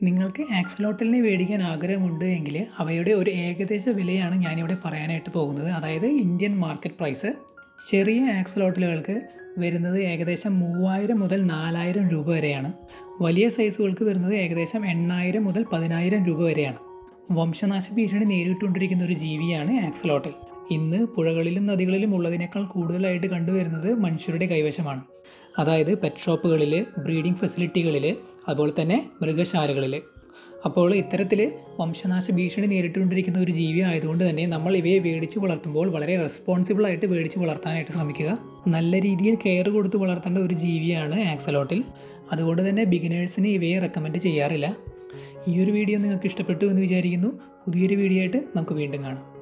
നിങ്ങൾക്ക് ആക്സലോട്ടലിനെ മേടിക്കാൻ ആഗ്രഹമുണ്ട് എങ്കിൽ അവയുടെ ഒരു ഏകദേശ വിലയാണ് ഞാനിവിടെ പറയാനായിട്ട് പോകുന്നത് അതായത് ഇന്ത്യൻ മാർക്കറ്റ് പ്രൈസ് ചെറിയ ആക്സലോട്ടലുകൾക്ക് വരുന്നത് ഏകദേശം മൂവായിരം മുതൽ നാലായിരം രൂപ വരെയാണ് വലിയ സൈസുകൾക്ക് വരുന്നത് ഏകദേശം എണ്ണായിരം മുതൽ പതിനായിരം രൂപ വരെയാണ് വംശനാശ ഭീഷണി നേരിട്ടുകൊണ്ടിരിക്കുന്ന ഒരു ജീവിയാണ് ആക്സലോട്ടൽ ഇന്ന് പുഴകളിലും നദികളിലും ഉള്ളതിനേക്കാൾ കൂടുതലായിട്ട് കണ്ടുവരുന്നത് മനുഷ്യരുടെ കൈവശമാണ് അതായത് പെറ്റ് ഷോപ്പുകളിൽ ബ്രീഡിംഗ് ഫെസിലിറ്റികളിൽ അതുപോലെ തന്നെ മൃഗശാലകളിൽ അപ്പോൾ ഇത്തരത്തിൽ വംശനാശ ഭീഷണി നേരിട്ടുകൊണ്ടിരിക്കുന്ന ഒരു ജീവി ആയതുകൊണ്ട് തന്നെ നമ്മൾ ഇവയെ മേടിച്ച് വളർത്തുമ്പോൾ വളരെ റെസ്പോൺസിബിൾ ആയിട്ട് മേടിച്ച് വളർത്താനായിട്ട് ശ്രമിക്കുക നല്ല രീതിയിൽ കെയർ കൊടുത്ത് വളർത്തേണ്ട ഒരു ജീവിയാണ് ആക്സലോട്ടിൽ അതുകൊണ്ട് തന്നെ ബിഗിനേഴ്സിന് ഇവയെ റെക്കമെൻഡ് ചെയ്യാറില്ല ഈ ഒരു വീഡിയോ നിങ്ങൾക്ക് ഇഷ്ടപ്പെട്ടു എന്ന് വിചാരിക്കുന്നു പുതിയൊരു വീഡിയോ ആയിട്ട് നമുക്ക് വീണ്ടും കാണാം